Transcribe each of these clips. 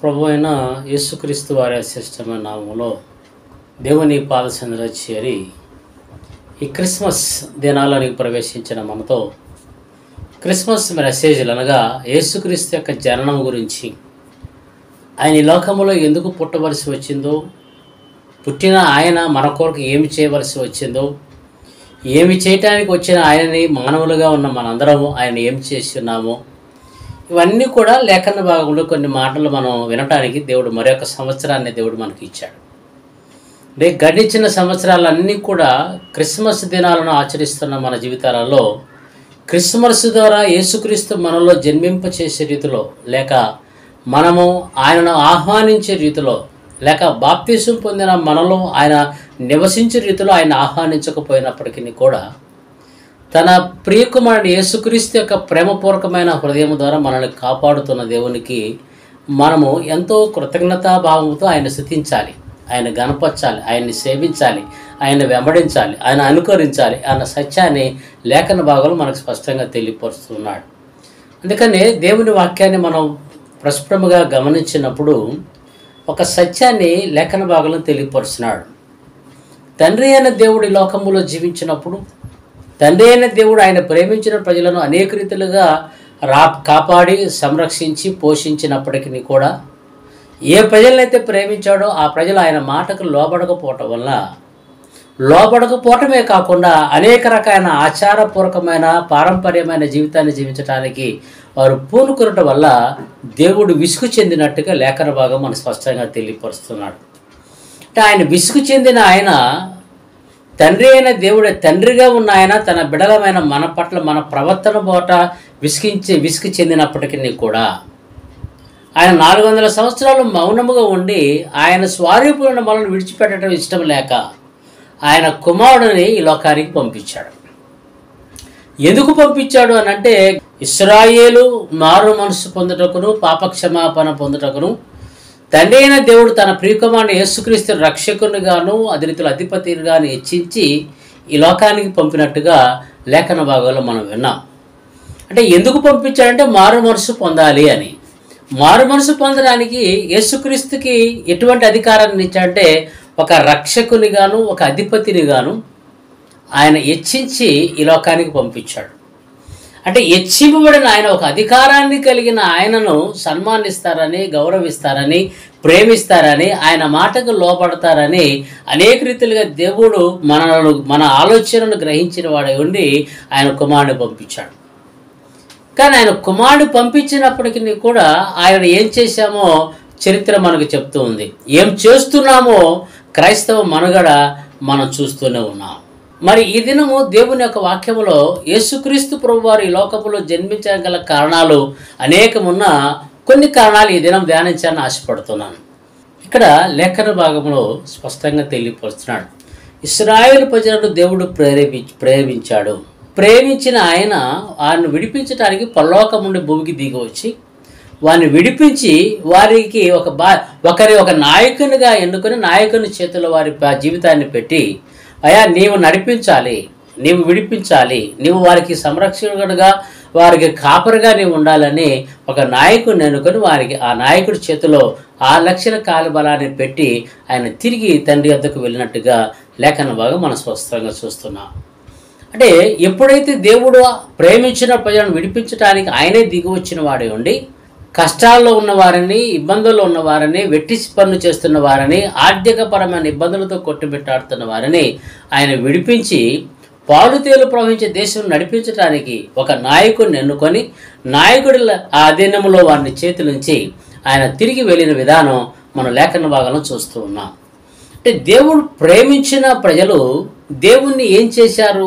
ప్రభు అయిన యేసుక్రీస్తు వారి అశిష్టమైన నామంలో దేవుని పాద సందులో చేరి ఈ క్రిస్మస్ దినాల్లోనికి ప్రవేశించిన మనతో క్రిస్మస్ మెసేజ్లు అనగా యేసుక్రీస్తు యొక్క జననం గురించి ఆయన ఈ లోకములో ఎందుకు పుట్టవలసి వచ్చిందో పుట్టిన ఆయన మన కొరకు ఏమి చేయవలసి వచ్చిందో ఏమి చేయటానికి వచ్చిన ఆయనని మానవులుగా ఉన్న మనందరము ఆయన ఏం చేసి ఉన్నామో ఇవన్నీ కూడా లేఖన భాగంలో కొన్ని మాటలు మనం వినటానికి దేవుడు మరొక సంవత్సరాన్ని దేవుడు మనకి ఇచ్చాడు అంటే గడిచిన సంవత్సరాలన్నీ కూడా క్రిస్మస్ దినాలను ఆచరిస్తున్న మన జీవితాలలో క్రిస్మస్ ద్వారా యేసుక్రీస్తు మనలో జన్మింప చేసే రీతిలో లేక మనము ఆయనను ఆహ్వానించే రీతిలో లేక బాప్తీసం పొందిన మనలో ఆయన నివసించే రీతిలో ఆయన ఆహ్వానించకపోయినప్పటికీ కూడా తన ప్రియకుమారుడు యేసుక్రీస్తు యొక్క ప్రేమపూర్వకమైన హృదయం ద్వారా మనల్ని కాపాడుతున్న దేవునికి మనము ఎంతో కృతజ్ఞతాభావంతో ఆయన స్థుతించాలి ఆయన గనపరచాలి ఆయన్ని సేవించాలి ఆయన వెంబడించాలి ఆయన అనుకరించాలి అన్న సత్యాన్ని లేఖన భాగంలో మనకు స్పష్టంగా తెలియపరుస్తున్నాడు అందుకనే దేవుని వాక్యాన్ని మనం ప్రస్ఫుటముగా గమనించినప్పుడు ఒక సత్యాన్ని లేఖన భాగంలో తెలియపరుస్తున్నాడు తండ్రి అయిన దేవుడి లోకములో జీవించినప్పుడు తండ్రి అయిన దేవుడు ఆయన ప్రేమించిన ప్రజలను అనేక రీతిలుగా రా కాపాడి సంరక్షించి పోషించినప్పటికీ కూడా ఏ ప్రజలనైతే ప్రేమించాడో ఆ ప్రజలు ఆయన మాటకు లోబడకపోవటం వల్ల లోబడకపోవటమే కాకుండా అనేక రకాల ఆచారపూర్వకమైన పారంపర్యమైన జీవితాన్ని జీవించడానికి వారు పూనుకునటం వల్ల దేవుడు విసుగు చెందినట్టుగా లేఖన భాగం మనం స్పష్టంగా తెలియపరుస్తున్నాడు అంటే ఆయన విసుగు చెందిన ఆయన తండ్రి అయిన దేవుడే తండ్రిగా ఉన్న ఆయన తన బిడలమైన మన పట్ల మన ప్రవర్తన పోట విసిగించి విసుగు చెందినప్పటికీ కూడా ఆయన నాలుగు వందల సంవత్సరాలు మౌనముగా ఉండి ఆయన స్వారూపులను మనల్ని విడిచిపెట్టడం ఇష్టం లేక ఆయన కుమారుడిని ఈ లోకానికి పంపించాడు ఎందుకు పంపించాడు అని అంటే ఇస్రాయేలు మారు మనసు పొందుటకును పాపక్షమాపణ పొందుటకును తండ్రి అయిన దేవుడు తన ప్రియకుమారుని యేసుక్రీస్తు రక్షకునిగాను అధిరితుల అధిపతిగాను హెచ్చించి ఈ లోకానికి పంపినట్టుగా లేఖన భాగంలో మనం విన్నాం అంటే ఎందుకు పంపించాడంటే మారు మనసు పొందాలి అని మారు మనసు పొందడానికి యేసుక్రీస్తుకి ఎటువంటి అధికారాన్ని ఇచ్చాడంటే ఒక రక్షకునిగాను ఒక అధిపతినిగాను ఆయన హెచ్చించి ఈ లోకానికి పంపించాడు అంటే హెచ్చింపబడిన ఆయన ఒక అధికారాన్ని కలిగిన ఆయనను సన్మానిస్తారని గౌరవిస్తారని ప్రేమిస్తారని ఆయన మాటకు లోపడతారని అనేక రీతిలుగా దేవుడు మనను మన ఆలోచనను గ్రహించిన వాడై ఉండి ఆయన కుమారుని పంపించాడు కానీ ఆయన కుమారుడు పంపించినప్పటికీ కూడా ఆయన ఏం చేశామో చరిత్ర మనకు చెప్తూ ఉంది ఏం చేస్తున్నామో క్రైస్తవ మనుగడ మనం చూస్తూనే ఉన్నాం మరి ఈ దినము దేవుని యొక్క వాక్యములో యేసుక్రీస్తు ప్రభువారు ఈ లోకములో జన్మించగల కారణాలు అనేకమున్న కొన్ని కారణాలు ఈ దినం ధ్యానించాలని ఆశపడుతున్నాను ఇక్కడ లేఖన భాగంలో స్పష్టంగా తెలియపరుస్తున్నాడు ఇస్రాయేల్ ప్రజలను దేవుడు ప్రేరేపి ప్రేమించాడు ప్రేమించిన ఆయన వారిని విడిపించడానికి పరలోకం నుండి భూమికి దిగి వచ్చి వారిని విడిపించి వారికి ఒక బా ఒకరి ఒక నాయకునిగా ఎన్నుకొని నాయకుని చేతిలో వారి ప- జీవితాన్ని పెట్టి అయా నీవు నడిపించాలి నీవు విడిపించాలి నీవు వారికి సంరక్షకుడుగా వారికి కాపరిగా నీవు ఉండాలని ఒక నాయకుడిని ఎన్నుకొని వారికి ఆ నాయకుడి చేతిలో ఆ లక్షల కాలుబలాన్ని పెట్టి ఆయన తిరిగి తండ్రి వద్దకు వెళ్ళినట్టుగా లేఖన భాగం మనం స్పష్టంగా చూస్తున్నాం అంటే ఎప్పుడైతే దేవుడు ప్రేమించిన ప్రజలను విడిపించడానికి ఆయనే దిగి వచ్చిన వాడే ఉండి కష్టాల్లో ఉన్న వారిని ఇబ్బందుల్లో ఉన్న వారిని వెట్టి పన్ను చేస్తున్న వారిని ఆర్థికపరమైన ఇబ్బందులతో కొట్టుబెట్టాడుతున్న వారిని ఆయన విడిపించి పాలుతేలు ప్రవహించే దేశం నడిపించడానికి ఒక నాయకుడిని ఎన్నుకొని నాయకుడి ఆ అధీనంలో వారిని చేతులుంచి ఆయన తిరిగి వెళ్ళిన విధానం మనం లేఖన భాగంలో చూస్తూ ఉన్నాం అంటే దేవుడు ప్రేమించిన ప్రజలు దేవుణ్ణి ఏం చేశారు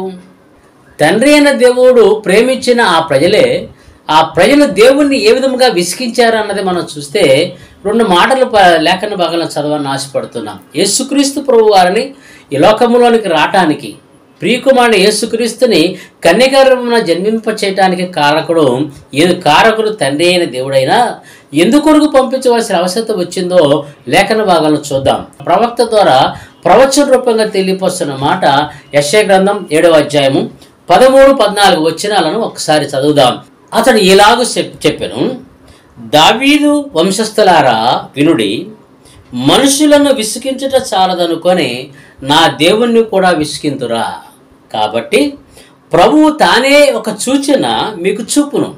తండ్రి అయిన దేవుడు ప్రేమించిన ఆ ప్రజలే ఆ ప్రజలు దేవుణ్ణి ఏ విధముగా విసిగించారు అన్నది మనం చూస్తే రెండు మాటలు ప- లేఖన భాగంలో చదవాలని ఆశపడుతున్నాం యేసుక్రీస్తు ప్రభు వారిని ఈ లోకములోనికి రావటానికి ప్రియకుమారుని యేసుక్రీస్తుని కన్యగర్భమున జన్మింప చేయటానికి కారకుడు ఏ కారకుడు తండ్రి అయిన దేవుడైనా ఎందుకొరకు పంపించవలసిన అవసరం వచ్చిందో లేఖన భాగాలను చూద్దాం ప్రవక్త ద్వారా ప్రవచన రూపంగా తెలియపరుస్తున్న మాట యశయ గ్రంథం ఏడవ అధ్యాయము పదమూడు పద్నాలుగు వచనాలను ఒకసారి చదువుదాం అతడు ఇలాగూ చెప్ చెప్పాను దావీదు వంశస్థులారా వినుడి మనుషులను విసిగించుట చాలదనుకొని నా దేవుణ్ణి కూడా విసిగింతురా కాబట్టి ప్రభువు తానే ఒక సూచన మీకు చూపును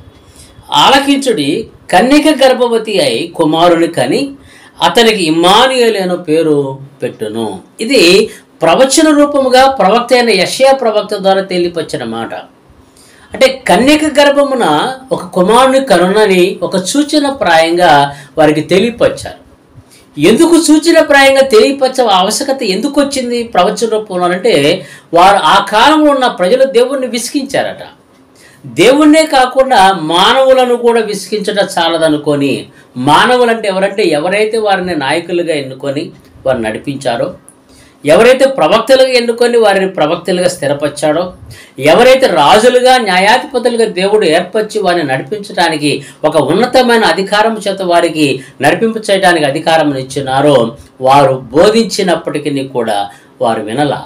ఆలకించుడి కన్యక గర్భవతి అయి కుమారుని కని అతనికి ఇమ్మానుయేలు అను పేరు పెట్టును ఇది ప్రవచన రూపముగా ప్రవక్త అయిన యషయా ప్రవక్త ద్వారా తెలియపచ్చిన మాట అంటే కన్యక గర్భమున ఒక కుమారుని కనునని ఒక సూచన ప్రాయంగా వారికి తెలియపచ్చారు ఎందుకు సూచన ప్రాయంగా తెలియపచ్చ ఆవశ్యకత ఎందుకు వచ్చింది ప్రవచన రూపంలో అంటే వారు ఆ కాలంలో ఉన్న ప్రజలు దేవుణ్ణి విసిగించారట దేవుణ్ణే కాకుండా మానవులను కూడా విసిగించడం చాలదనుకొని మానవులు అంటే ఎవరంటే ఎవరైతే వారిని నాయకులుగా ఎన్నుకొని వారు నడిపించారో ఎవరైతే ప్రవక్తలుగా ఎన్నుకొని వారిని ప్రవక్తలుగా స్థిరపరిచాడో ఎవరైతే రాజులుగా న్యాయాధిపతులుగా దేవుడు ఏర్పరిచి వారిని నడిపించడానికి ఒక ఉన్నతమైన అధికారం చేత వారికి నడిపింపు చేయడానికి అధికారం ఇచ్చినారో వారు బోధించినప్పటికీ కూడా వారు వినలా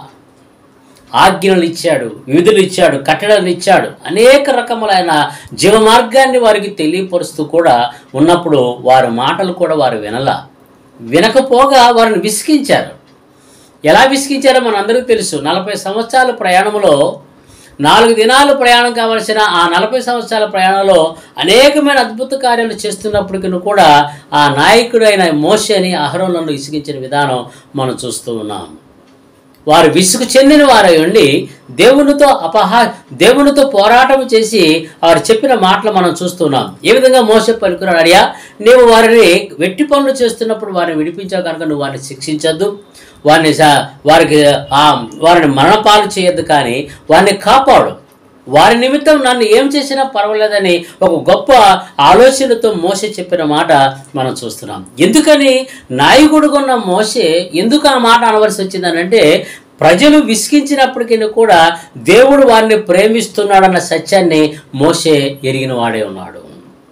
ఆజ్ఞలు ఇచ్చాడు విధులు ఇచ్చాడు కట్టడలు ఇచ్చాడు అనేక రకములైన జీవ మార్గాన్ని వారికి తెలియపరుస్తూ కూడా ఉన్నప్పుడు వారి మాటలు కూడా వారు వినలా వినకపోగా వారిని విసిగించారు ఎలా విసిగించారో మనందరికీ తెలుసు నలభై సంవత్సరాల ప్రయాణంలో నాలుగు దినాలు ప్రయాణం కావలసిన ఆ నలభై సంవత్సరాల ప్రయాణంలో అనేకమైన అద్భుత కార్యాలు చేస్తున్నప్పటికీ కూడా ఆ నాయకుడైన మోషని అహరోలను విసిగించిన విధానం మనం చూస్తూ ఉన్నాం వారు విసుగు చెందిన వారై ఉండి దేవునితో అపహా దేవునితో పోరాటం చేసి వారు చెప్పిన మాటలు మనం చూస్తున్నాం ఏ విధంగా మోస పలుకున్నాడు అడియా నీవు వారిని వెట్టి పనులు చేస్తున్నప్పుడు వారిని విడిపించావు కనుక నువ్వు వారిని శిక్షించద్దు వారిని స- వారికి ఆ వారిని మరణపాలు చేయొద్దు కానీ వారిని కాపాడు వారి నిమిత్తం నన్ను ఏం చేసినా పర్వాలేదని ఒక గొప్ప ఆలోచనతో మోసే చెప్పిన మాట మనం చూస్తున్నాం ఎందుకని నాయకుడుగా ఉన్న మోసే ఎందుకు ఆ మాట అనవలసి వచ్చిందనంటే ప్రజలు విసిగించినప్పటికీ కూడా దేవుడు వారిని ప్రేమిస్తున్నాడన్న సత్యాన్ని మోసే ఎరిగిన వాడే ఉన్నాడు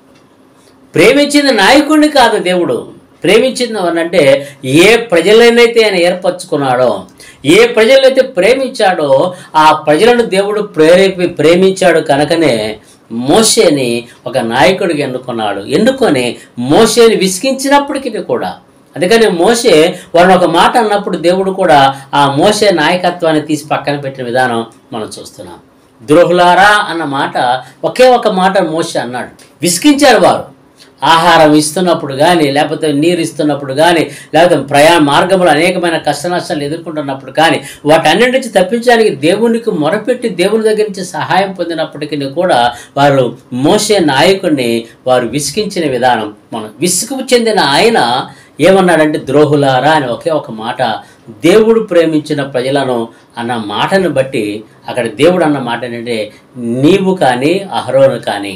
ప్రేమించింది నాయకుడిని కాదు దేవుడు ప్రేమించింది అంటే ఏ ప్రజలనైతే ఆయన ఏర్పరచుకున్నాడో ఏ ప్రజలైతే ప్రేమించాడో ఆ ప్రజలను దేవుడు ప్రేరేపి ప్రేమించాడు కనుకనే మోషేని ఒక నాయకుడిగా ఎన్నుకున్నాడు ఎన్నుకొని మోషేని విసిగించినప్పటికీ కూడా అందుకని మోసే వారిని ఒక మాట అన్నప్పుడు దేవుడు కూడా ఆ మోసే నాయకత్వాన్ని తీసి పక్కన పెట్టిన విధానం మనం చూస్తున్నాం ద్రోహులారా అన్న మాట ఒకే ఒక మాట మోసే అన్నాడు విసిగించారు వారు ఆహారం ఇస్తున్నప్పుడు కానీ లేకపోతే నీరు ఇస్తున్నప్పుడు కానీ లేకపోతే ప్రయాణ మార్గంలో అనేకమైన కష్ట నష్టాలు ఎదుర్కొంటున్నప్పుడు కానీ వాటన్నిటి నుంచి తప్పించడానికి దేవునికి మొరపెట్టి దేవుని దగ్గర నుంచి సహాయం పొందినప్పటికీ కూడా వారు మోసే నాయకుడిని వారు విసిగించిన విధానం మనం విసుగు చెందిన ఆయన ఏమన్నాడంటే ద్రోహులారా అని ఒకే ఒక మాట దేవుడు ప్రేమించిన ప్రజలను అన్న మాటను బట్టి అక్కడ దేవుడు అన్న మాట ఏంటంటే నీవు కానీ అహరోను కానీ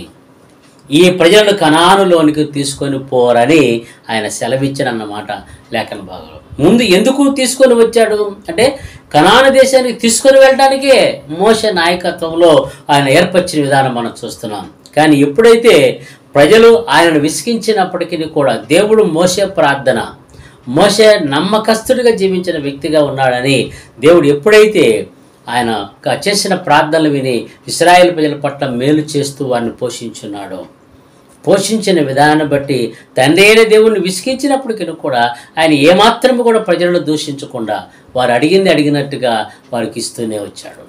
ఈ ప్రజలను కనానులోనికి తీసుకొని పోరని ఆయన సెలవిచ్చారన్నమాట లేఖన భాగంలో ముందు ఎందుకు తీసుకొని వచ్చాడు అంటే కనాన దేశానికి తీసుకొని వెళ్ళడానికే మోస నాయకత్వంలో ఆయన ఏర్పరిచిన విధానం మనం చూస్తున్నాం కానీ ఎప్పుడైతే ప్రజలు ఆయనను విసిగించినప్పటికీ కూడా దేవుడు మోసే ప్రార్థన మోసే నమ్మకస్తుడిగా జీవించిన వ్యక్తిగా ఉన్నాడని దేవుడు ఎప్పుడైతే ఆయన క- చేసిన ప్రార్థనలు విని ఇస్రాయేల్ ప్రజల పట్ల మేలు చేస్తూ వారిని పోషించున్నాడు పోషించిన విధానం బట్టి తండ్రి అయిన దేవుణ్ణి విసిగించినప్పటికీ కూడా ఆయన ఏమాత్రం కూడా ప్రజలను దూషించకుండా వారు అడిగింది అడిగినట్టుగా వారికి ఇస్తూనే వచ్చాడు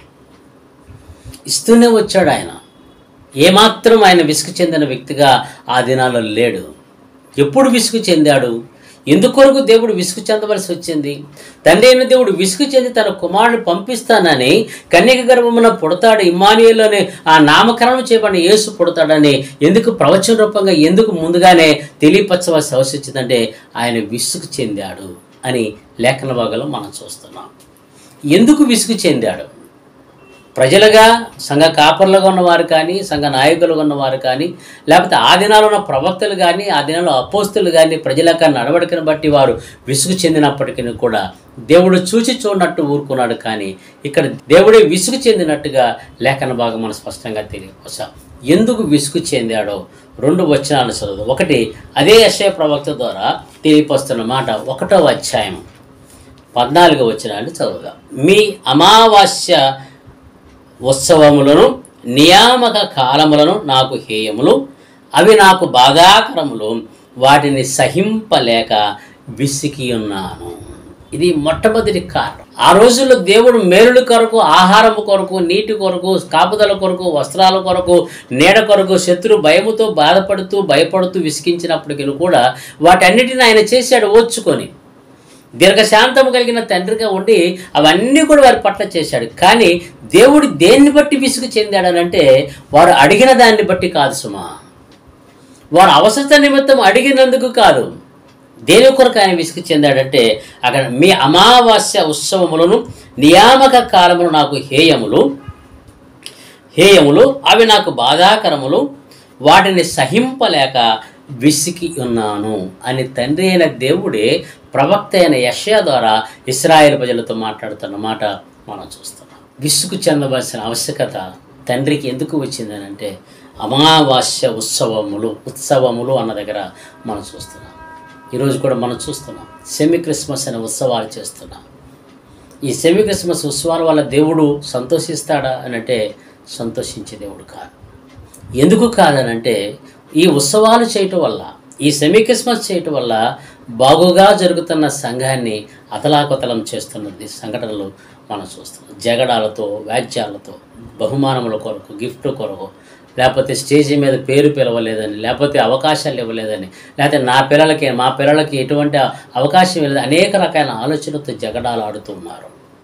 ఇస్తూనే వచ్చాడు ఆయన ఏమాత్రం ఆయన విసుగు చెందిన వ్యక్తిగా ఆ దినాల్లో లేడు ఎప్పుడు విసుగు చెందాడు ఎందుకొరకు దేవుడు విసుగు చెందవలసి వచ్చింది తండ్రి అయిన దేవుడు విసుగు చెంది తన కుమారుని పంపిస్తానని కన్యక గర్భమున పుడతాడు ఇమ్మానియల్ అనే ఆ నామకరణం చేయబడిన యేసు పుడతాడని ఎందుకు ప్రవచన రూపంగా ఎందుకు ముందుగానే తెలియపరచవలసి అవసరం వచ్చిందంటే ఆయన విసుగు చెందాడు అని లేఖన భాగంలో మనం చూస్తున్నాం ఎందుకు విసుగు చెందాడు ప్రజలుగా సంఘ కాపర్లుగా ఉన్నవారు కానీ సంఘ నాయకులుగా ఉన్నవారు కానీ లేకపోతే ఆ దినాల్లో ఉన్న ప్రవక్తలు కానీ ఆ దినాల్లో అపోస్తులు కానీ ప్రజల యొక్క నడవడికను బట్టి వారు విసుగు చెందినప్పటికీ కూడా దేవుడు చూచి చూడనట్టు ఊరుకున్నాడు కానీ ఇక్కడ దేవుడే విసుగు చెందినట్టుగా లేఖన భాగం మనం స్పష్టంగా తెలియవచ్చా ఎందుకు విసుగు చెందాడో రెండు వచనాలు చదువు ఒకటి అదే యశయ ప్రవక్త ద్వారా తెలియపస్తున్న మాట ఒకటో అధ్యాయం పద్నాలుగో వచనాన్ని చదువుదాం మీ అమావాస్య ఉత్సవములను నియామక కాలములను నాకు హేయములు అవి నాకు బాధాకరములు వాటిని సహింపలేక విసికి ఉన్నాను ఇది మొట్టమొదటి కారణం ఆ రోజుల్లో దేవుడు మేలుల కొరకు ఆహారం కొరకు నీటి కొరకు కాపుదల కొరకు వస్త్రాల కొరకు నీడ కొరకు శత్రు భయముతో బాధపడుతూ భయపడుతూ విసిగించినప్పటికీ కూడా వాటన్నిటిని ఆయన చేశాడు ఓర్చుకొని దీర్ఘశాంతము కలిగిన తండ్రిగా ఉండి అవన్నీ కూడా వారి పట్ల చేశాడు కానీ దేవుడు దేన్ని బట్టి విసుగు చెందాడనంటే వారు అడిగిన దాన్ని బట్టి కాదు సుమా వారు అవసరత నిమిత్తం అడిగినందుకు కాదు దేని కొరకు ఆయన విసుగు చెందాడంటే అక్కడ మీ అమావాస్య ఉత్సవములను నియామక కాలములు నాకు హేయములు హేయములు అవి నాకు బాధాకరములు వాటిని సహింపలేక విసికి ఉన్నాను అని తండ్రి అయిన దేవుడే ప్రవక్త అయిన యషయా ద్వారా ఇస్రాయేల్ ప్రజలతో మాట్లాడుతున్న మాట మనం చూస్తున్నాం విసుగు చెందవలసిన ఆవశ్యకత తండ్రికి ఎందుకు వచ్చిందనంటే అమావాస్య ఉత్సవములు ఉత్సవములు అన్న దగ్గర మనం చూస్తున్నాం ఈరోజు కూడా మనం చూస్తున్నాం సెమీ క్రిస్మస్ అనే ఉత్సవాలు చేస్తున్నాం ఈ సెమీ క్రిస్మస్ ఉత్సవాల వల్ల దేవుడు సంతోషిస్తాడా అని అంటే సంతోషించే దేవుడు కాదు ఎందుకు కాదనంటే ఈ ఉత్సవాలు చేయటం వల్ల ఈ సెమీ క్రిస్మస్ చేయటం వల్ల బాగుగా జరుగుతున్న సంఘాన్ని అతలాకుతలం చేస్తున్నది సంఘటనలు మనం చూస్తున్నాం జగడాలతో వ్యాజ్యాలతో బహుమానముల కొరకు గిఫ్ట్ కొరకు లేకపోతే స్టేజీ మీద పేరు పిలవలేదని లేకపోతే అవకాశాలు ఇవ్వలేదని లేకపోతే నా పిల్లలకి మా పిల్లలకి ఎటువంటి అవకాశం ఇవ్వలేదు అనేక రకాల ఆలోచనలతో జగడాలు ఆడుతూ ఉన్నారు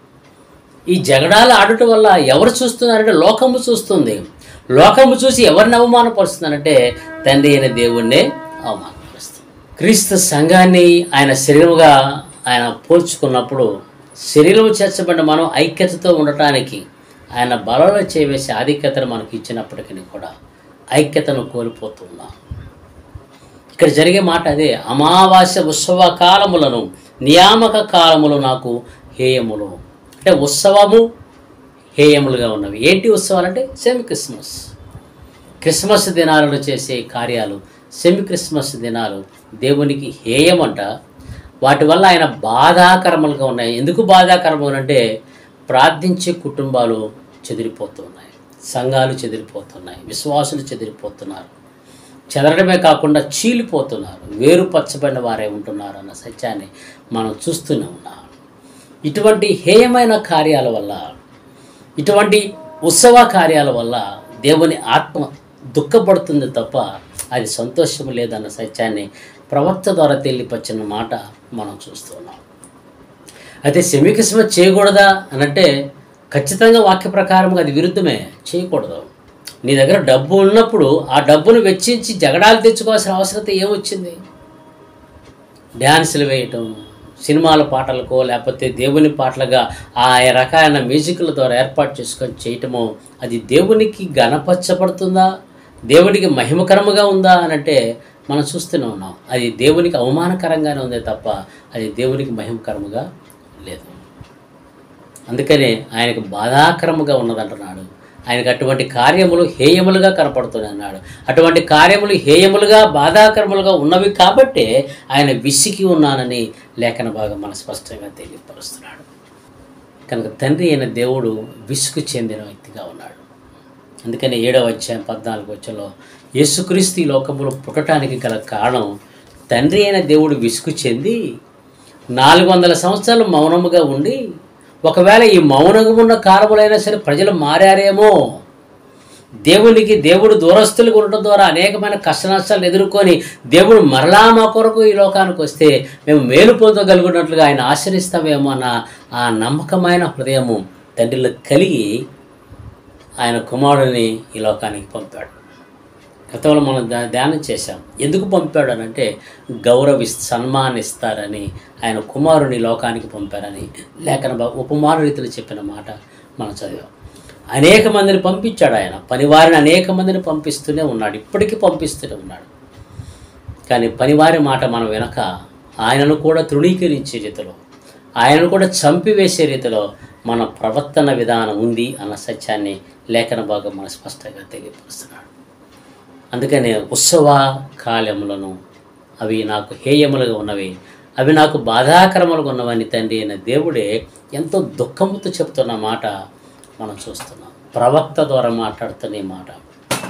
ఈ జగడాలు ఆడటం వల్ల ఎవరు చూస్తున్నారంటే లోకము చూస్తుంది లోకము చూసి ఎవరిని అవమానపరుస్తున్నారంటే తండ్రి అయిన దేవుణ్ణే అవమానపరుస్తుంది క్రీస్తు సంఘాన్ని ఆయన శరీరముగా ఆయన పోల్చుకున్నప్పుడు శరీరం చేర్చబడిన మనం ఐక్యతతో ఉండటానికి ఆయన బలలో చేవేసే ఆధిక్యతను మనకి ఇచ్చినప్పటికీ కూడా ఐక్యతను కోల్పోతున్నాం ఇక్కడ జరిగే మాట అదే అమావాస్య ఉత్సవ కాలములను నియామక కాలములు నాకు హేయములు అంటే ఉత్సవము హేయములుగా ఉన్నవి ఏంటి ఉత్సవాలు అంటే సెమీ క్రిస్మస్ క్రిస్మస్ దినాలలో చేసే కార్యాలు సెమీ క్రిస్మస్ దినాలు దేవునికి హేయమంట వాటి వల్ల ఆయన బాధాకరములుగా ఉన్నాయి ఎందుకు బాధాకరములు అంటే ప్రార్థించే కుటుంబాలు చెదిరిపోతున్నాయి సంఘాలు చెదిరిపోతున్నాయి విశ్వాసులు చెదిరిపోతున్నారు చెదరడమే కాకుండా చీలిపోతున్నారు వేరుపరచబడిన వారే ఉంటున్నారు అన్న సత్యాన్ని మనం చూస్తూనే ఉన్నాం ఇటువంటి హేయమైన కార్యాల వల్ల ఇటువంటి ఉత్సవ కార్యాల వల్ల దేవుని ఆత్మ దుఃఖపడుతుంది తప్ప అది సంతోషం లేదన్న సత్యాన్ని ప్రవక్త ద్వారా తెలియపరిచిన మాట మనం చూస్తున్నాం అయితే సెమీ క్రిస్మస్ చేయకూడదా అనంటే ఖచ్చితంగా వాక్య ప్రకారం అది విరుద్ధమే చేయకూడదు నీ దగ్గర డబ్బు ఉన్నప్పుడు ఆ డబ్బును వెచ్చించి జగడాలు తెచ్చుకోవాల్సిన అవసరత ఏమొచ్చింది డ్యాన్సులు వేయటం సినిమాల పాటలకో లేకపోతే దేవుని పాటలుగా ఆ రకాలైన మ్యూజిక్ల ద్వారా ఏర్పాటు చేసుకొని చేయటము అది దేవునికి గణపరచబడుతుందా దేవునికి మహిమకరముగా ఉందా అని అంటే మనం చూస్తూనే ఉన్నాం అది దేవునికి అవమానకరంగానే ఉందే తప్ప అది దేవునికి మహిమకరముగా లేదు అందుకనే ఆయనకు బాధాకరముగా ఉన్నదంటున్నాడు ఆయనకు అటువంటి కార్యములు హేయములుగా కనపడుతున్నాయి అన్నాడు అటువంటి కార్యములు హేయములుగా బాధాకరములుగా ఉన్నవి కాబట్టే ఆయన విసికి ఉన్నానని లేఖన భాగం మన స్పష్టంగా తెలియపరుస్తున్నాడు కనుక తండ్రి అయిన దేవుడు విసుగు చెందిన వ్యక్తిగా ఉన్నాడు అందుకని ఏడవ అధ్యాయం పద్నాలుగు వచ్చలో యేసుక్రీస్తు ఈ లోకంలో పుట్టడానికి గల కారణం తండ్రి అయిన దేవుడు విసుగు చెంది నాలుగు వందల సంవత్సరాలు మౌనముగా ఉండి ఒకవేళ ఈ మౌనంగా ఉన్న కాలములైనా సరే ప్రజలు మారారేమో దేవునికి దేవుడు దూరస్తులుగా ఉండటం ద్వారా అనేకమైన కష్ట నష్టాలు ఎదుర్కొని దేవుడు మరలా మా కొరకు ఈ లోకానికి వస్తే మేము మేలు పొందగలుగున్నట్లుగా ఆయన ఆశ్రయిస్తామేమో అన్న ఆ నమ్మకమైన హృదయము తండ్రిలో కలిగి ఆయన కుమారుడిని ఈ లోకానికి పంపాడు గతంలో మనం దా ధ్యానం చేశాం ఎందుకు పంపాడు అని అంటే గౌరవి సన్మానిస్తారని ఆయన కుమారుని లోకానికి పంపారని లేఖన బా- ఉపమాన రీతిలో చెప్పిన మాట మనం చదివాం అనేక మందిని పంపించాడు ఆయన పనివారిని అనేక మందిని పంపిస్తూనే ఉన్నాడు ఇప్పటికీ పంపిస్తూనే ఉన్నాడు కానీ పనివారి మాట మనం వెనక ఆయనను కూడా తృణీకరించే రీతిలో ఆయనను కూడా చంపివేసే రీతిలో మన ప్రవర్తన విధానం ఉంది అన్న సత్యాన్ని లేఖన భాగం మన స్పష్టంగా తెలియపరుస్తున్నాడు అందుకనే ఉత్సవ కాలములను అవి నాకు హేయములుగా ఉన్నవి అవి నాకు బాధాకరములుగా ఉన్నవని తండ్రి అయిన దేవుడే ఎంతో దుఃఖముతో చెప్తున్న మాట మనం చూస్తున్నాం ప్రవక్త ద్వారా మాట్లాడుతున్న ఈ మాట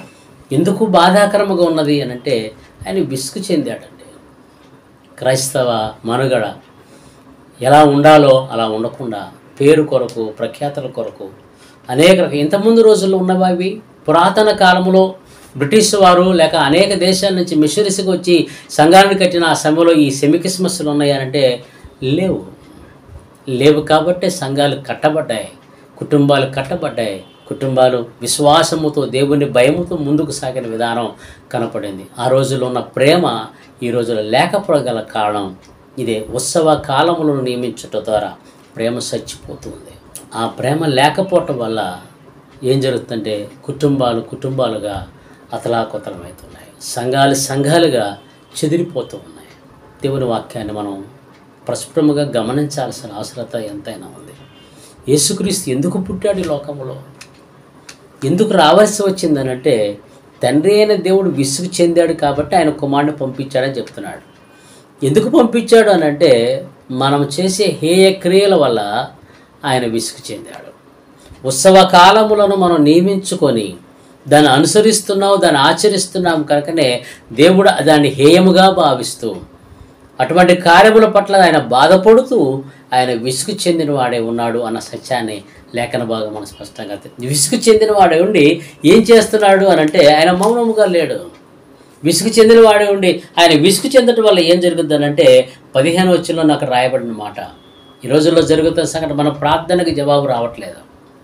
ఎందుకు బాధాకరముగా ఉన్నది అని అంటే ఆయన విసుగు చెందాడండి క్రైస్తవ మనుగడ ఎలా ఉండాలో అలా ఉండకుండా పేరు కొరకు ప్రఖ్యాతల కొరకు అనేక రక- ఇంతకుముందు రోజుల్లో ఉన్నవా ఇవి పురాతన కాలంలో బ్రిటిష్ వారు లేక అనేక దేశాల నుంచి మిషనరీస్కి వచ్చి సంఘాలను కట్టిన ఆ సమయంలో ఈ సెమికిస్మస్లు ఉన్నాయనంటే లేవు లేవు కాబట్టే సంఘాలు కట్టబడ్డాయి కుటుంబాలు కట్టబడ్డాయి కుటుంబాలు విశ్వాసముతో దేవుని భయముతో ముందుకు సాగిన విధానం కనపడింది ఆ రోజుల్లో ఉన్న ప్రేమ ఈ రోజుల్లో లేకపోగల కారణం ఇదే ఉత్సవ కాలములను నియమించటం ద్వారా ప్రేమ చచ్చిపోతుంది ఆ ప్రేమ లేకపోవటం వల్ల ఏం జరుగుతుందంటే కుటుంబాలు కుటుంబాలుగా అతలాకుతలమవుతున్నాయి సంఘాలు సంఘాలుగా చెదిరిపోతూ ఉన్నాయి దేవుని వాక్యాన్ని మనం ప్రస్ఫుటముగా గమనించాల్సిన అవసరత ఎంతైనా ఉంది యేసుక్రీస్తు ఎందుకు పుట్టాడు ఈ లోకంలో ఎందుకు రావాల్సి వచ్చిందనంటే తండ్రి అయిన దేవుడు విసుగు చెందాడు కాబట్టి ఆయన కుమారుని పంపించాడని చెప్తున్నాడు ఎందుకు పంపించాడు అని అంటే మనం చేసే హేయ క్రియల వల్ల ఆయన విసుగు చెందాడు ఉత్సవ కాలములను మనం నియమించుకొని దాన్ని అనుసరిస్తున్నాం దాన్ని ఆచరిస్తున్నాం కనుకనే దేవుడు దాన్ని హేయముగా భావిస్తూ అటువంటి కార్యముల పట్ల ఆయన బాధపడుతూ ఆయన విసుగు చెందిన వాడే ఉన్నాడు అన్న సత్యాన్ని లేఖన భాగం మనం స్పష్టంగా తె- విసుగు చెందిన వాడే ఉండి ఏం చేస్తున్నాడు అని అంటే ఆయన మౌనముగా లేడు విసుగు చెందిన వాడే ఉండి ఆయన విసుగు చెందడం వల్ల ఏం జరుగుతుంది అంటే పదిహేను వచ్చిలో నాకు రాయబడిన మాట ఈ రోజుల్లో జరుగుతున్న సంఘటన మన ప్రార్థనకి జవాబు రావట్లేదు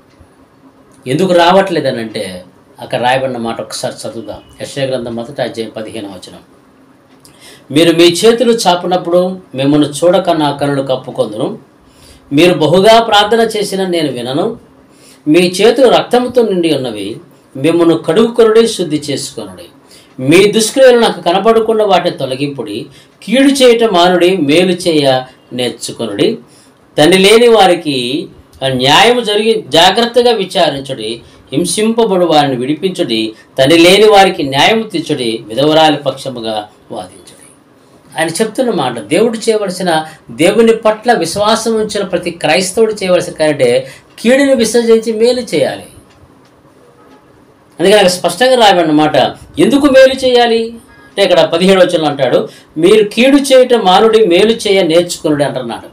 ఎందుకు రావట్లేదు అని అంటే అక్కడ రాయబడిన మాట ఒకసారి చదువుదాం యశ్వ గ్రంథం మొదట అధ్యాయం పదిహేను వచనం మీరు మీ చేతులు చాపినప్పుడు మిమ్మల్ని చూడక నా కనులు కప్పుకొందును మీరు బహుగా ప్రార్థన చేసిన నేను వినను మీ చేతులు రక్తంతో నిండి ఉన్నవి మిమ్మల్ని కడుగుకొనుడి శుద్ధి చేసుకొనుడి మీ దుష్క్రియలు నాకు కనపడకుండా వాటిని తొలగింపుడి కీడు చేయటం మానుడి మేలు చేయ నేర్చుకొనుడి తండ్రి లేని వారికి న్యాయం జరిగి జాగ్రత్తగా విచారించుడి హింసింపబడు వారిని విడిపించుడి తండ్రి లేని వారికి న్యాయం తీర్చుడి విధవరాలి పక్షముగా వాదించుడి ఆయన చెప్తున్న మాట దేవుడు చేయవలసిన దేవుని పట్ల విశ్వాసం ఉంచిన ప్రతి క్రైస్తవుడు చేయవలసిన కంటే కీడుని విసర్జించి మేలు చేయాలి అందుకని అక్కడ స్పష్టంగా రాయబడిన మాట ఎందుకు మేలు చేయాలి అంటే ఇక్కడ పదిహేడు వచ్చిన అంటాడు మీరు కీడు చేయటం మానుడి మేలు చేయ నేర్చుకునుడి అంటున్నాడు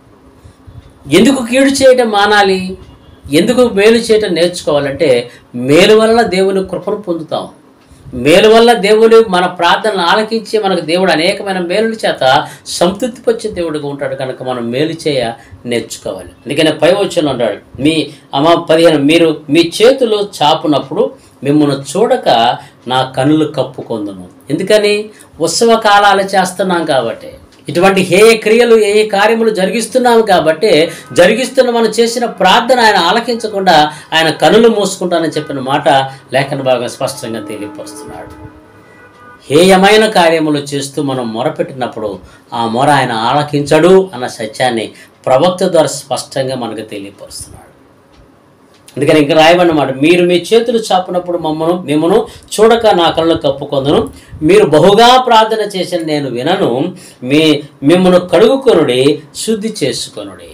ఎందుకు కీడు చేయటం మానాలి ఎందుకు మేలు చేయటం నేర్చుకోవాలంటే మేలు వల్ల దేవుని కృపను పొందుతాం మేలు వల్ల దేవుడు మన ప్రార్థనలు ఆలకించి మనకు దేవుడు అనేకమైన మేలుల చేత సంతృప్తిపరిచే దేవుడిగా ఉంటాడు కనుక మనం మేలు చేయ నేర్చుకోవాలి అందుకనే పై వచ్చిన అంటాడు మీ అమ్మ పదిహేను మీరు మీ చేతులు చాపునప్పుడు మిమ్మల్ని చూడక నా కనులు కప్పుకొందును ఎందుకని ఉత్సవ కాలాలు చేస్తున్నాం కాబట్టి ఇటువంటి ఏ ఏ క్రియలు ఏ ఏ కార్యములు జరిగిస్తున్నాము కాబట్టి జరిగిస్తున్న మనం చేసిన ప్రార్థన ఆయన ఆలకించకుండా ఆయన కనులు మూసుకుంటానని చెప్పిన మాట లేఖన బాగా స్పష్టంగా తెలియపరుస్తున్నాడు హేయమైన కార్యములు చేస్తూ మనం మొరపెట్టినప్పుడు ఆ మొర ఆయన ఆలకించడు అన్న సత్యాన్ని ప్రవక్త ద్వారా స్పష్టంగా మనకు తెలియపరుస్తున్నాడు అందుకని ఇంకా రాయబడినమాట మీరు మీ చేతులు చాపినప్పుడు మమ్మను మిమ్మను చూడక నా కళ్ళు కప్పుకొందును మీరు బహుగా ప్రార్థన చేసిన నేను వినను మీ మిమ్మను కడుగుకొనుడి శుద్ధి చేసుకొనుడి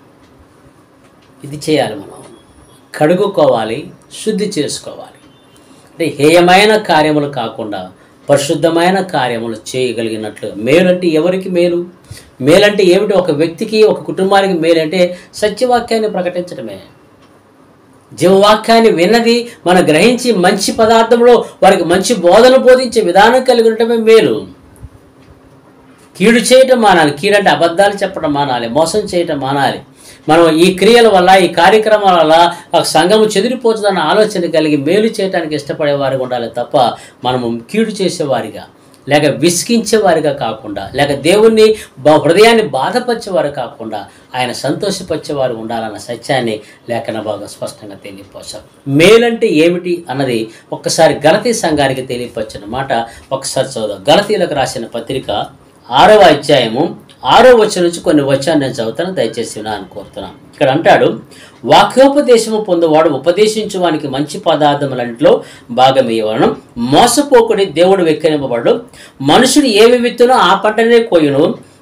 ఇది చేయాలి మనం కడుగుకోవాలి శుద్ధి చేసుకోవాలి అంటే హేయమైన కార్యములు కాకుండా పరిశుద్ధమైన కార్యములు చేయగలిగినట్లు మేలంటే ఎవరికి మేలు మేలంటే ఏమిటి ఒక వ్యక్తికి ఒక కుటుంబానికి మేలంటే సత్యవాక్యాన్ని ప్రకటించడమే జీవవాక్యాన్ని విన్నది మనం గ్రహించి మంచి పదార్థంలో వారికి మంచి బోధన బోధించే విధానం కలిగి ఉండటమే మేలు కీడు చేయటం మానాలి కీడు అంటే అబద్ధాలు చెప్పడం మానాలి మోసం చేయటం మానాలి మనం ఈ క్రియల వల్ల ఈ కార్యక్రమాల వల్ల ఆ సంఘము చెదిరిపోతుందన్న ఆలోచన కలిగి మేలు చేయడానికి ఇష్టపడే వారిగా ఉండాలి తప్ప మనము కీడు చేసేవారిగా లేక విసిగించేవారిగా కాకుండా లేక దేవుణ్ణి బా- హృదయాన్ని బాధపరిచేవారు కాకుండా ఆయన సంతోషపరిచేవారు ఉండాలన్న సత్యాన్ని లేఖన బాగా స్పష్టంగా తెలియపరచారు మేలంటే ఏమిటి అన్నది ఒక్కసారి గలతీ సంఘానికి తెలియపరిచిన మాట ఒకసారి చదువు గలతీలకు రాసిన పత్రిక ఆరవ అధ్యాయము ఆరో వచ్చం నుంచి కొన్ని వచ్చాను నేను చదువుతాను దయచేసి వినాలని కోరుతున్నాను ఇక్కడ అంటాడు వాక్యోపదేశము పొందువాడు ఉపదేశించువానికి మంచి పదార్థములంట్లో భాగమయ్యవలను మోసపోకుడి దేవుడు వెక్కిరింపబడు మనుషుడు ఏమి విత్తునో ఆ పంటనే కోయును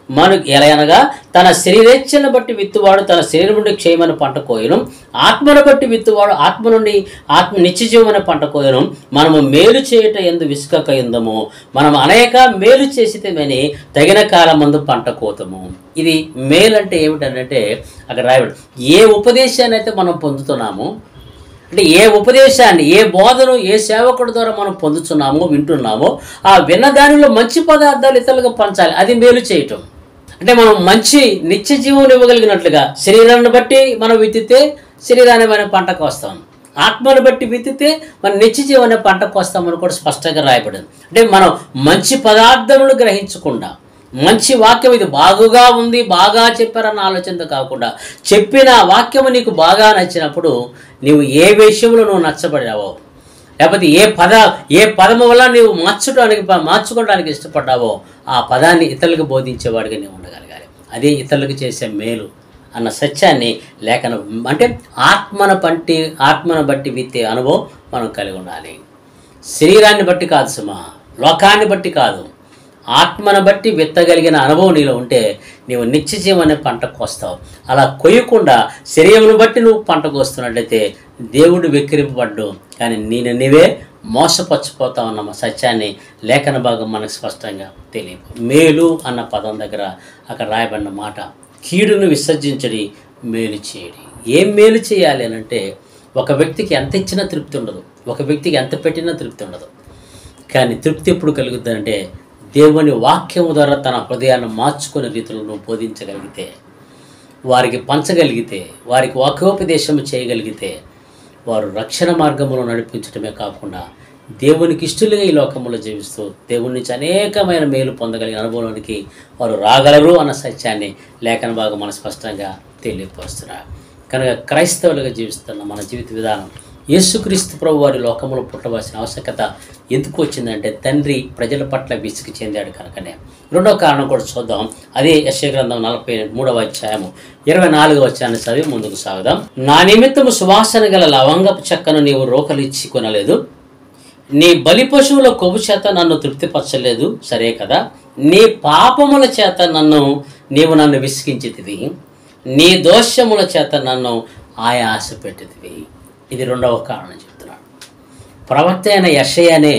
మన ఎలా అనగా తన శరీరేచ్ఛను బట్టి విత్తువాడు తన శరీరం నుండి క్షయమైన పంట కోయను ఆత్మను బట్టి విత్తువాడు ఆత్మ నుండి ఆత్మ నిత్యజీవమైన పంట కోయను మనము మేలు చేయట ఎందు విసుకక ఎందము మనం అనేక మేలు చేసితేమని తగిన కాలం మందు పంట కోతము ఇది మేలు అంటే ఏమిటంటే అక్కడ రాయబడి ఏ ఉపదేశాన్ని అయితే మనం పొందుతున్నామో అంటే ఏ ఉపదేశాన్ని ఏ బోధను ఏ సేవకుడి ద్వారా మనం పొందుతున్నామో వింటున్నామో ఆ విన్న దానిలో మంచి పదార్థాలు ఇతరులకు పంచాలి అది మేలు చేయటం అంటే మనం మంచి నిత్య జీవం ఇవ్వగలిగినట్లుగా శరీరాన్ని బట్టి మనం విత్తితే శరీరాన్ని మనం పంటకు వస్తాం ఆత్మను బట్టి విత్తితే మన నిత్య జీవన పంటకు వస్తామని కూడా స్పష్టంగా రాయబడింది అంటే మనం మంచి పదార్థములు గ్రహించకుండా మంచి వాక్యం ఇది బాగుగా ఉంది బాగా చెప్పారన్న ఆలోచనతో కాకుండా చెప్పిన వాక్యము నీకు బాగా నచ్చినప్పుడు నీవు ఏ విషయంలో నువ్వు నచ్చబడావో లేకపోతే ఏ పద ఏ పదము వల్ల నీవు మార్చడానికి మార్చుకోవడానికి ఇష్టపడ్డావో ఆ పదాన్ని ఇతరులకు బోధించేవాడిగా నీవు ఉండగలగాలి అదే ఇతరులకు చేసే మేలు అన్న సత్యాన్ని లేఖనం అంటే ఆత్మను బట్టి ఆత్మను బట్టి విత్తే అనుభవం మనం కలిగి ఉండాలి శరీరాన్ని బట్టి కాదు సుమా లోకాన్ని బట్టి కాదు ఆత్మను బట్టి విత్తగలిగిన అనుభవం నీలో ఉంటే నీవు నిత్య జీవన పంట కోస్తావు అలా కొయ్యకుండా శరీరం బట్టి నువ్వు పంట కోస్తున్నట్లయితే దేవుడు వెక్కిరింపబడ్డు కానీ నేను నీవే మోసపచ్చిపోతావు అన్న సత్యాన్ని లేఖన భాగం మనకు స్పష్టంగా తెలియదు మేలు అన్న పదం దగ్గర అక్కడ రాయబడిన మాట కీడును విసర్జించడి మేలు చేయడి ఏం మేలు చేయాలి అని అంటే ఒక వ్యక్తికి ఎంత ఇచ్చినా తృప్తి ఉండదు ఒక వ్యక్తికి ఎంత పెట్టినా తృప్తి ఉండదు కానీ తృప్తి ఎప్పుడు కలుగుతుందంటే దేవుని వాక్యము ద్వారా తన హృదయాన్ని మార్చుకునే రీతిలో నువ్వు బోధించగలిగితే వారికి పంచగలిగితే వారికి వాక్యోపదేశం చేయగలిగితే వారు రక్షణ మార్గంలో నడిపించడమే కాకుండా దేవునికి ఇష్టలుగా ఈ లోకంలో జీవిస్తూ దేవుని నుంచి అనేకమైన మేలు పొందగలిగిన అనుభవానికి వారు రాగలరు అన్న సత్యాన్ని లేఖన భాగం మన స్పష్టంగా తెలియపరుస్తున్నారు కనుక క్రైస్తవులుగా జీవిస్తున్న మన జీవిత విధానం యేసుక్రీస్తు ప్రభు వారి లోకంలో పుట్టవలసిన ఆవశ్యకత ఎందుకు వచ్చిందంటే తండ్రి ప్రజల పట్ల విసిగి చెందాడు కనుకనే రెండో కారణం కూడా చూద్దాం అదే యశ గ్రంథం నలభై మూడవ అధ్యాయము ఇరవై నాలుగవ అధ్యాయాన్ని చదివి ముందుకు సాగుదాం నా నిమిత్తము సువాసన గల లవంగపు చెక్కను నీవు రోకలిచ్చి కొనలేదు నీ బలి పశువుల కొవ్వు చేత నన్ను తృప్తిపరచలేదు సరే కదా నీ పాపముల చేత నన్ను నీవు నన్ను విసిగించితివి నీ దోషముల చేత నన్ను ఆయాస పెట్టితివి ఇది రెండవ కారణం చెప్తున్నాడు ప్రవక్త అయిన యషయనే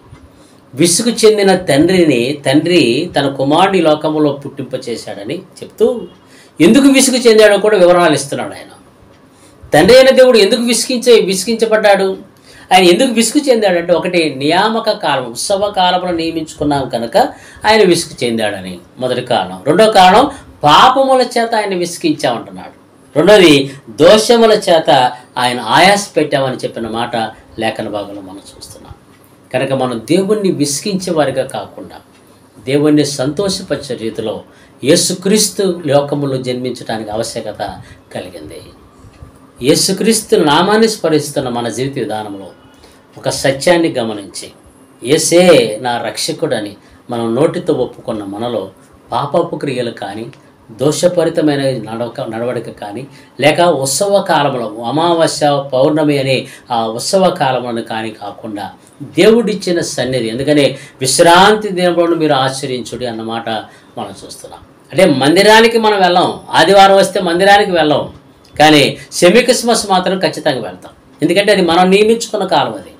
విసుగు చెందిన తండ్రిని తండ్రి తన కుమారుని లోకములో పుట్టింపచేశాడని చెప్తూ ఎందుకు విసుగు చెందాడో కూడా వివరాలు ఇస్తున్నాడు ఆయన తండ్రి అయిన దేవుడు ఎందుకు విసిగించే విసిగించబడ్డాడు ఆయన ఎందుకు విసుగు చెందాడంటే ఒకటి నియామక కాలం ఉత్సవ కాలంలో నియమించుకున్నాం కనుక ఆయన విసుగు చెందాడని మొదటి కారణం రెండో కారణం పాపముల చేత ఆయన విసిగించామంటున్నాడు రెండోది దోషముల చేత ఆయన ఆయాస పెట్టామని చెప్పిన మాట లేఖన భాగంలో మనం చూస్తున్నాం కనుక మనం దేవుణ్ణి విసిగించే వారిగా కాకుండా దేవుణ్ణి సంతోషపరిచే రీతిలో యేసుక్రీస్తు లోకములో జన్మించడానికి ఆవశ్యకత కలిగింది యేసుక్రీస్తు నామాన్ని స్మరిస్తున్న మన జీవిత విధానంలో ఒక సత్యాన్ని గమనించి ఏసే నా రక్షకుడని మనం నోటితో ఒప్పుకున్న మనలో పాపపు క్రియలు కానీ దోషపరితమైన నడవక నడవడిక కానీ లేక ఉత్సవ కాలంలో అమావాస్య పౌర్ణమి అనే ఆ ఉత్సవ కాలంలో కానీ కాకుండా దేవుడిచ్చిన సన్నిధి ఎందుకని విశ్రాంతి దినములను మీరు ఆచరించుడి అన్నమాట మనం చూస్తున్నాం అంటే మందిరానికి మనం వెళ్ళాం ఆదివారం వస్తే మందిరానికి వెళ్ళాం కానీ సెమీ క్రిస్మస్ మాత్రం ఖచ్చితంగా వెళ్తాం ఎందుకంటే అది మనం నియమించుకున్న కాలం అది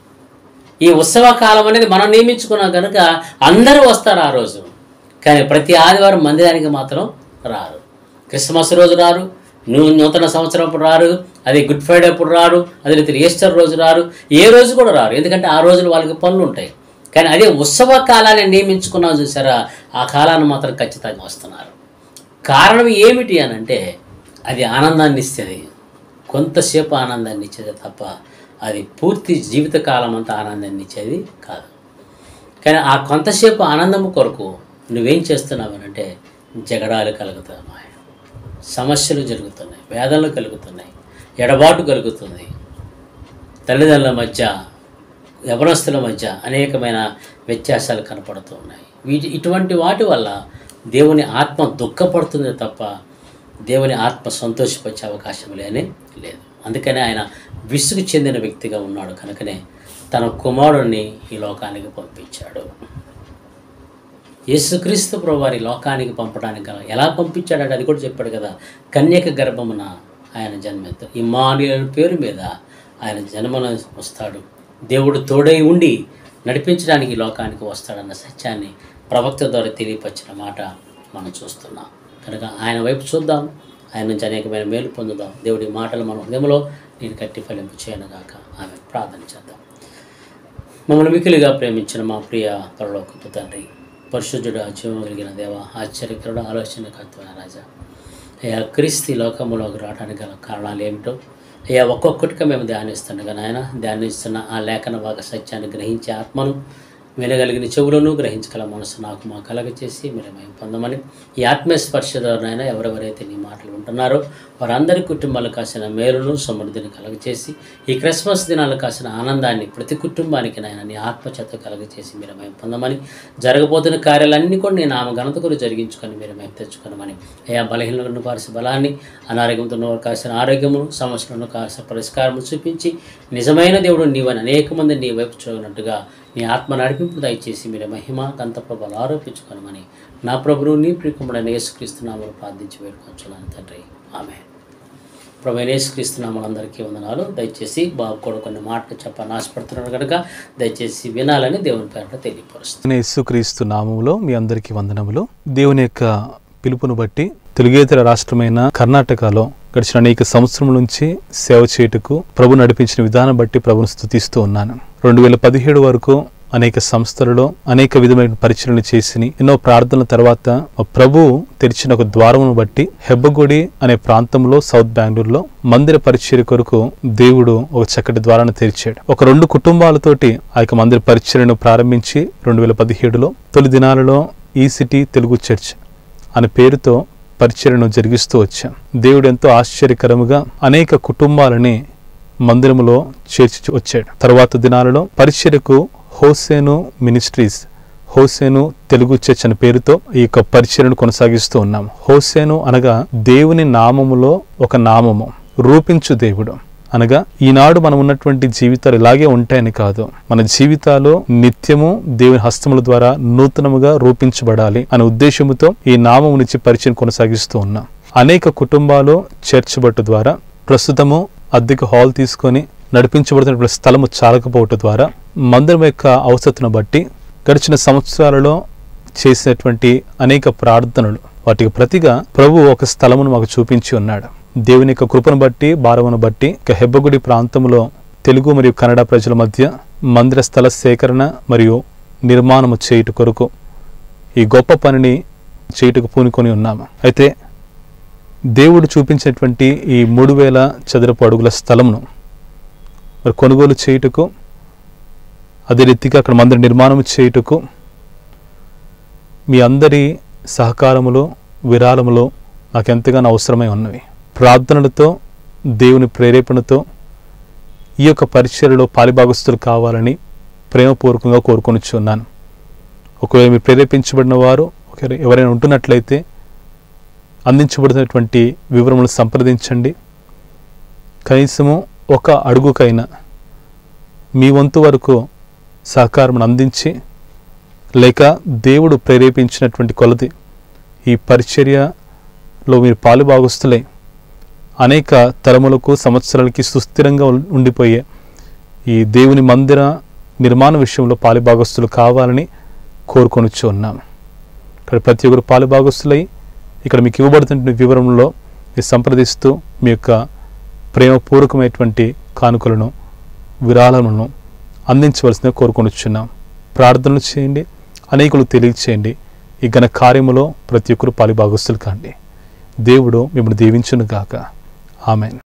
ఈ ఉత్సవ కాలం అనేది మనం నియమించుకున్నాం కనుక అందరూ వస్తారు ఆ రోజు కానీ ప్రతి ఆదివారం మందిరానికి మాత్రం రారు క్రిస్మస్ రోజు రారు నూ- నూతన సంవత్సరం అప్పుడు రారు అది గుడ్ ఫ్రైడే అప్పుడు రారు అదే రీతిలో ఈస్టర్ రోజు రారు ఏ రోజు కూడా రారు ఎందుకంటే ఆ రోజులు వాళ్ళకి పనులు ఉంటాయి కానీ అదే ఉత్సవ కాలాన్ని నియమించుకున్నాం చూసారా ఆ కాలాన్ని మాత్రం ఖచ్చితంగా వస్తున్నారు కారణం ఏమిటి అని అంటే అది ఆనందాన్ని ఇస్తుంది కొంతసేపు ఆనందాన్ని ఇచ్చేది తప్ప అది పూర్తి జీవితకాలం అంతా ఆనందాన్ని ఇచ్చేది కాదు కానీ ఆ కొంతసేపు ఆనందం కొరకు నువ్వేం చేస్తున్నావు అంటే జగడాలు కలుగుతున్నాయి సమస్యలు జరుగుతున్నాయి వేదనలు కలుగుతున్నాయి ఎడబాటు కలుగుతుంది తల్లిదండ్రుల మధ్య యవనస్తుల మధ్య అనేకమైన వ్యత్యాసాలు కనపడుతూ ఉన్నాయి వీటి ఇటువంటి వాటి వల్ల దేవుని ఆత్మ దుఃఖపడుతుంది తప్ప దేవుని ఆత్మ సంతోషపరిచే అవకాశం లేనే లేదు అందుకనే ఆయన విసుగు చెందిన వ్యక్తిగా ఉన్నాడు కనుకనే తన కుమారుడిని ఈ లోకానికి పంపించాడు యేసుక్రీస్తు ప్రభు వారి లోకానికి పంపడానికి గల ఎలా పంపించాడంటే అది కూడా చెప్పాడు కదా కన్యక గర్భమున ఆయన జన్మెత్త ఇమానియల్ పేరు మీద ఆయన జన్మన వస్తాడు దేవుడు తోడై ఉండి నడిపించడానికి ఈ లోకానికి వస్తాడన్న సత్యాన్ని ప్రవక్త ద్వారా తెలియపరిచిన మాట మనం చూస్తున్నాం కనుక ఆయన వైపు చూద్దాం ఆయన నుంచి అనేకమైన మేలు పొందుదాం దేవుడి మాటలు మన హృదయంలో నేను కట్టి ఫలింపు చేయనుగాక ఆమె ప్రార్థన చేద్దాం మమ్మల్ని మికిలిగా ప్రేమించిన మా ప్రియ పరలోకపు తండ్రి పరిశుద్ధుడు జీవం కలిగిన దేవ ఆశ్చర్యకరుడు ఆలోచనకర్తమైన రాజా అయ్యా క్రీస్తు ఈ లోకంలోకి రావడానికి గల కారణాలు ఏమిటో అయ్యా ఒక్కొక్కటిగా మేము ధ్యానిస్తుండగా నాయన ధ్యానిస్తున్న ఆ లేఖన భాగ సత్యాన్ని గ్రహించే ఆత్మను వినగలిగిన చెవులను గ్రహించగల మనసు నాకు మా కలగ చేసి మీరు మేము పొందమని ఈ ఆత్మీయ స్పర్శ ద్వారానైనా ఎవరెవరైతే నీ మాటలు ఉంటున్నారో వారందరి కుటుంబాలు కాసిన మేలును సమృద్ధిని కలగచేసి ఈ క్రిస్మస్ దినాలు కాసిన ఆనందాన్ని ప్రతి కుటుంబానికి నాయన నీ ఆత్మచేత కలగచేసి మీరు మేము పొందమని జరగబోతున్న కార్యాలన్నీ కూడా నేను ఆమె ఘనత కూడా జరిగించుకొని మీరు మేము తెచ్చుకోనమని అయా బలహీనలను పారిసిన బలాన్ని అనారోగ్యంతో ఉన్నవారు కాసిన ఆరోగ్యమును సమస్యలను కాసిన పరిష్కారము చూపించి నిజమైన దేవుడు నీవని అనేక మంది నీ వైపు చూడనట్టుగా నీ ఆత్మ నడిపింపు దయచేసి మీరు మహిమ దంత ప్రభలు ఆరోపించుకోనమని నా ప్రభువు నీ ప్రియకుముడైన యేసుక్రీస్తునామలు ప్రార్థించి వేడుకొచ్చున్నాను తండ్రి ఆమె ప్రభు యేసుక్రీస్తునామలు అందరికీ వందనాలు దయచేసి బాబు కూడా కొన్ని మాటలు చెప్పాలని ఆశపడుతున్నాడు కనుక దయచేసి వినాలని దేవుని పేరట తెలియపరుస్తుంది నేను యేసుక్రీస్తు నామములో మీ అందరికీ వందనములు దేవుని యొక్క పిలుపును బట్టి తెలుగేతర రాష్ట్రమైన కర్ణాటకలో గడిచిన అనేక సంవత్సరం నుంచి సేవ చేయుటకు ప్రభు నడిపించిన విధానం బట్టి ప్రభును స్థుతిస్తూ ఉన్నాను రెండు వేల పదిహేడు వరకు అనేక సంస్థలలో అనేక విధమైన పరిచయలు చేసి ఎన్నో ప్రార్థనల తర్వాత మా ప్రభు తెరిచిన ఒక ద్వారమును బట్టి హెబ్బగుడి అనే ప్రాంతంలో సౌత్ బెంగళూరులో మందిర పరిచర్య కొరకు దేవుడు ఒక చక్కటి ద్వారాన్ని తెరిచాడు ఒక రెండు కుటుంబాలతోటి ఆ యొక్క మందిర పరిచర్యను ప్రారంభించి రెండు వేల పదిహేడులో తొలి దినాలలో ఈ సిటీ తెలుగు చర్చ్ అనే పేరుతో పరిచర్యను జరిగిస్తూ వచ్చాం దేవుడు ఎంతో ఆశ్చర్యకరముగా అనేక కుటుంబాలని మందిరములో చేర్చి వచ్చాడు తర్వాత దినాలలో పరిచర్యకు హోసేను మినిస్ట్రీస్ హోసేను తెలుగు చర్చ్ అనే పేరుతో ఈ యొక్క పరిచర్యను కొనసాగిస్తూ ఉన్నాం హోసేను అనగా దేవుని నామములో ఒక నామము రూపించు దేవుడు అనగా ఈనాడు మనం ఉన్నటువంటి జీవితాలు ఇలాగే ఉంటాయని కాదు మన జీవితాలు నిత్యము దేవుని హస్తముల ద్వారా నూతనముగా రూపించబడాలి అనే ఉద్దేశముతో ఈ నామము నుంచి పరిచయం కొనసాగిస్తూ ఉన్నాం అనేక కుటుంబాలు చర్చ్ బట్టు ద్వారా ప్రస్తుతము అద్దెకు హాల్ తీసుకొని నడిపించబడుతున్నటువంటి స్థలము చాలకపోవటం ద్వారా మందిరం యొక్క అవసరతను బట్టి గడిచిన సంవత్సరాలలో చేసినటువంటి అనేక ప్రార్థనలు వాటికి ప్రతిగా ప్రభు ఒక స్థలమును మాకు చూపించి ఉన్నాడు దేవుని యొక్క కృపను బట్టి భారమును బట్టి ఇక హెబ్బగుడి ప్రాంతంలో తెలుగు మరియు కన్నడ ప్రజల మధ్య మందిర స్థల సేకరణ మరియు నిర్మాణము చేయుట కొరకు ఈ గొప్ప పనిని చేయుటకు పూనుకొని ఉన్నాము అయితే దేవుడు చూపించినటువంటి ఈ మూడు వేల చదరపు అడుగుల స్థలమును మరి కొనుగోలు చేయుటకు అదే రీతిగా అక్కడ మందిర నిర్మాణం చేయుటకు మీ అందరి సహకారములు విరాళములు నాకు ఎంతగానో అవసరమై ఉన్నవి ప్రార్థనలతో దేవుని ప్రేరేపణతో ఈ యొక్క పరిచర్యలో పాలిభాగస్తులు కావాలని ప్రేమపూర్వకంగా కోరుకొనిచున్నాను ఒకవేళ మీరు ప్రేరేపించబడిన వారు ఒకవేళ ఎవరైనా ఉంటున్నట్లయితే అందించబడినటువంటి వివరములు సంప్రదించండి కనీసము ఒక అడుగుకైనా మీ వంతు వరకు సహకారం అందించి లేక దేవుడు ప్రేరేపించినటువంటి కొలది ఈ పరిచర్యలో మీరు పాలుభాగస్తులై అనేక తరములకు సంవత్సరాలకి సుస్థిరంగా ఉం- ఉండిపోయే ఈ దేవుని మందిర నిర్మాణ విషయంలో పాలుభాగస్తులు కావాలని కోరుకొనిచ్చు ఉన్నాము ఇక్కడ ప్రతి ఒక్కరు పాలుభాగస్తులై ఇక్కడ మీకు ఇవ్వబడుతున్న వివరంలో మీరు సంప్రదిస్తూ మీ యొక్క ప్రేమపూర్వకమైనటువంటి కానుకలను విరాళములను అందించవలసిందిగా కోరుకొనిచున్నాం ప్రార్థనలు చేయండి అనేకులు తెలియచేయండి ఈ ఘన కార్యములో ప్రతి ఒక్కరు పాలిభాగస్తులు కాండి దేవుడు మిమ్మల్ని దీవించును గాక ఆమెన్